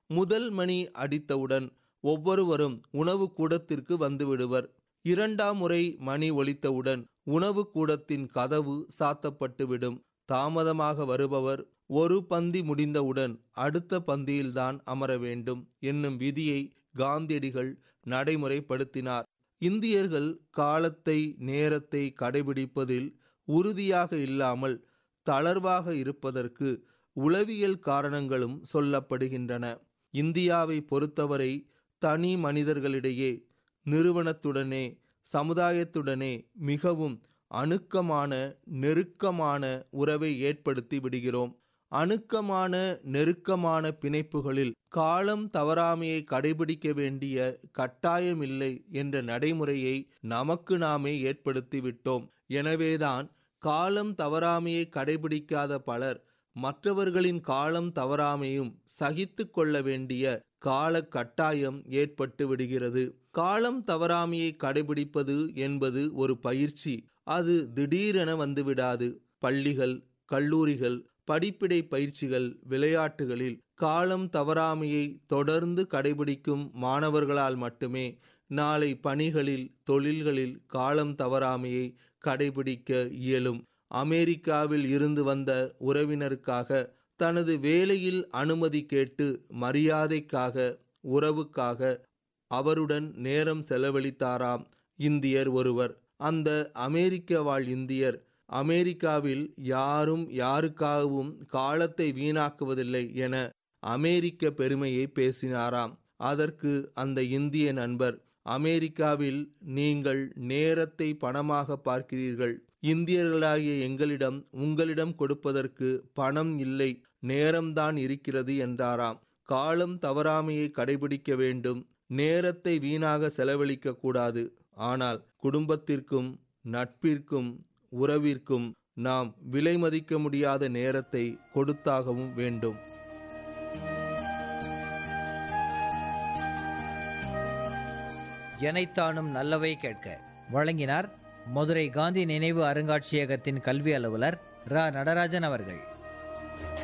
முதல் மணி அடித்தவுடன் ஒவ்வொருவரும் உணவு கூடத்திற்கு வந்துவிடுவர் இரண்டாம் முறை மணி ஒலித்தவுடன் உணவு கூடத்தின் கதவு சாத்தப்பட்டுவிடும் தாமதமாக வருபவர் ஒரு பந்தி முடிந்தவுடன் அடுத்த பந்தியில்தான் அமர வேண்டும் என்னும் விதியை காந்தியடிகள் நடைமுறைப்படுத்தினார் இந்தியர்கள் காலத்தை நேரத்தை கடைபிடிப்பதில் உறுதியாக இல்லாமல் தளர்வாக இருப்பதற்கு உளவியல் காரணங்களும் சொல்லப்படுகின்றன இந்தியாவை பொறுத்தவரை தனி மனிதர்களிடையே நிறுவனத்துடனே சமுதாயத்துடனே மிகவும் அணுக்கமான நெருக்கமான உறவை ஏற்படுத்தி விடுகிறோம் அணுக்கமான நெருக்கமான பிணைப்புகளில் காலம் தவறாமையை கடைபிடிக்க வேண்டிய கட்டாயமில்லை என்ற நடைமுறையை நமக்கு நாமே ஏற்படுத்தி விட்டோம் எனவேதான் காலம் தவறாமையை கடைபிடிக்காத பலர் மற்றவர்களின் காலம் தவறாமையும் சகித்து கொள்ள வேண்டிய கால கட்டாயம் ஏற்பட்டு விடுகிறது காலம் தவறாமையை கடைபிடிப்பது என்பது ஒரு பயிற்சி அது திடீரென வந்துவிடாது பள்ளிகள் கல்லூரிகள் படிப்பிடை பயிற்சிகள் விளையாட்டுகளில் காலம் தவறாமையை தொடர்ந்து கடைபிடிக்கும் மாணவர்களால் மட்டுமே நாளை பணிகளில் தொழில்களில் காலம் தவறாமையை கடைபிடிக்க இயலும் அமெரிக்காவில் இருந்து வந்த உறவினருக்காக தனது வேலையில் அனுமதி கேட்டு மரியாதைக்காக உறவுக்காக அவருடன் நேரம் செலவழித்தாராம் இந்தியர் ஒருவர் அந்த அமெரிக்க வாழ் இந்தியர் அமெரிக்காவில் யாரும் யாருக்காகவும் காலத்தை வீணாக்குவதில்லை என அமெரிக்க பெருமையை பேசினாராம் அதற்கு அந்த இந்திய நண்பர் அமெரிக்காவில் நீங்கள் நேரத்தை பணமாக பார்க்கிறீர்கள் இந்தியர்களாகிய எங்களிடம் உங்களிடம் கொடுப்பதற்கு பணம் இல்லை நேரம்தான் இருக்கிறது என்றாராம் காலம் தவறாமையை கடைபிடிக்க வேண்டும் நேரத்தை வீணாக செலவழிக்க கூடாது ஆனால் குடும்பத்திற்கும் நட்பிற்கும் உறவிற்கும் நாம் விலை மதிக்க முடியாத நேரத்தை கொடுத்தாகவும் வேண்டும் எனைத்தானும் நல்லவை கேட்க வழங்கினார் மதுரை காந்தி நினைவு அருங்காட்சியகத்தின் கல்வி அலுவலர் ரா நடராஜன் அவர்கள்